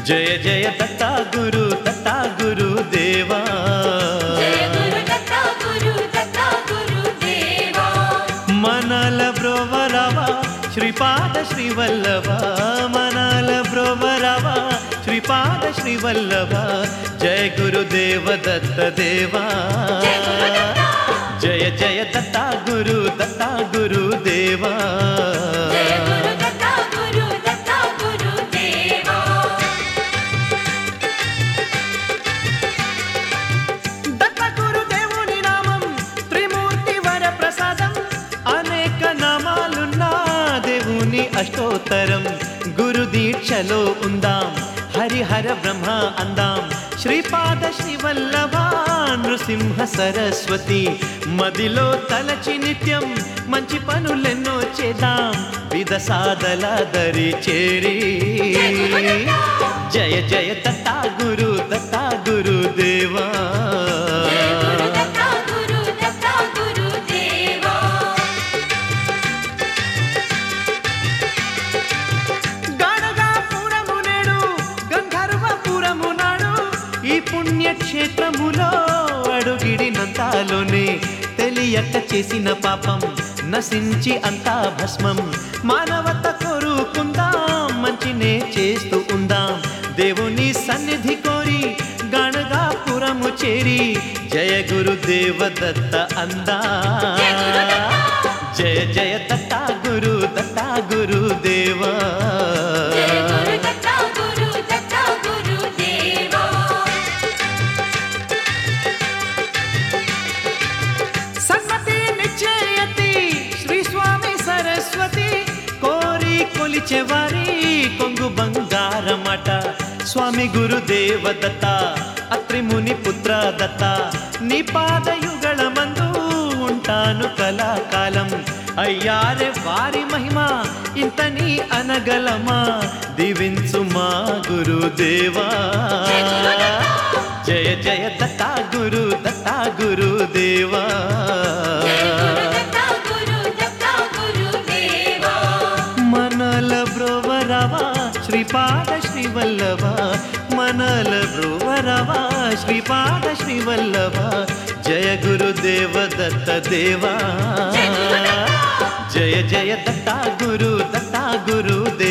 జయ జయ దత్తా గురు దత్తా గురు దేవా జయ గురు దత్త గురు దత్త గురు దేవా మనాల బ్రోవరవా శ్రీపాద శ్రీవల్లభ మనాల బ్రోవరవా శ్రీపాద శ్రీవల్లభ జయ గురుదేవ దత్త దేవా జయ గురు దత్త జయ జయ దత్తా గురు దత్తా గురు దేవా జయ గురు దత్త గురు దత్త గురు దేవా దత్త గురు దేవుని నామం త్రిమూర్తి వర ప్రసాదం అనేక నామాలున్నా దేవుని అష్టోత్తరం గురు దీక్షలో ఉందాం హరిహర బ్రహ్మ అందాం శ్రీపాద శ్రీవల్లభ నృసింహ సరస్వతి మదిలో తలచి నిత్యం మంచి పనులెన్నో చేద్దాం విధ సాధల దరి చేరి జయ జయ దత్తా గురు దత్తా గురు దేవా జయ గురు దత్త గురు దత్త గురు దేవా గణగాపురము నేడు గంధర్వపురము నాడు ఈ పుణ్యక్షేత్రములో అడుగిడినంతాలోనే తెలియక చేసిన పాపం నశించి అంతా భస్మం మానవత కోరుకుందాం మంచినే చేస్తూ ఉందాం దేవుని సన్నిధి కోరి గణగాపురము చేరి జయ గురుదేవ దత్త అందా జయ గురు దత్త. జయ జయ దత్తా గురు దత్తా గురు దేవా జయ గురు దత్త గురు దత్త గురు దేవా సన్మతి నిశ్చయతి శ్రీ స్వామి సరస్వతి కోరి కొలిచే వారి కొంగు బంగారమట స్వామి గురుదేవ దత్త అత్రి ముని పుత్ర దత్త నీ పాదయుగళ మందు ఉంటాను కళాకాలం అయ్యారే వారి మహిమ ఇంత నీ అనగలమా దీవించు మా గురుదేవా జయ గురు దత్త. జయ జయ దత్తా గురు దత్తా గురు దేవా జయ గురు దత్త గురు దత్త గురు దేవా మనల బ్రోవరవా శ్రీపాద శ్రీవల్లభ మనల బ్రోవరవా శ్రీపాద శ్రీవల్లభ జయ గురుదేవ దత్త దేవా జయ గురు దత్త. జయ జయ దత్తా గురు దత్తా గురు